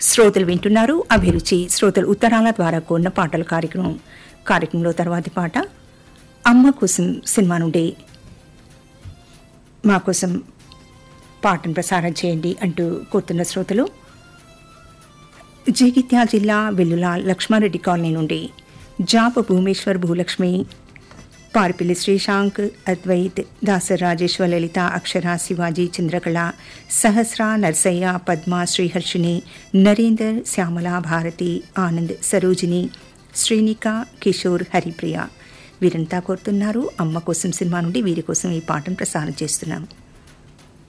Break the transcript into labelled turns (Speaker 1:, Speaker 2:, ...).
Speaker 1: శ్రోతలు వింటున్నారు అభిరుచి శ్రోతలు ఉత్తరాల ద్వారా కూడిన పాటల కార్యక్రమం కార్యక్రమంలో తర్వాతి పాట అమ్మ కోసం సినిమా నుండి మా కోసం పాటను ప్రసారం చేయండి అంటూ కోరుతున్న శ్రోతలు జగిత్యాల జిల్లా వెల్లుల లక్ష్మారెడ్డి కాలనీ నుండి జాప భూమేశ్వర్ భూలక్ష్మి పారిపిల్లి శ్రీశాంక్ అద్వైత్ దాస రాజేశ్వర లలిత అక్షర శివాజీ చంద్రకళ సహస్ర నర్సయ్య పద్మ శ్రీహర్షిణి నరేందర్ శ్యామల భారతి ఆనంద్ సరోజిని శ్రీనిక కిషోర్ హరిప్రియ వీరంతా కోరుతున్నారు అమ్మ కోసం సినిమా నుండి వీరి కోసం ఈ పాటను ప్రసారం చేస్తున్నాం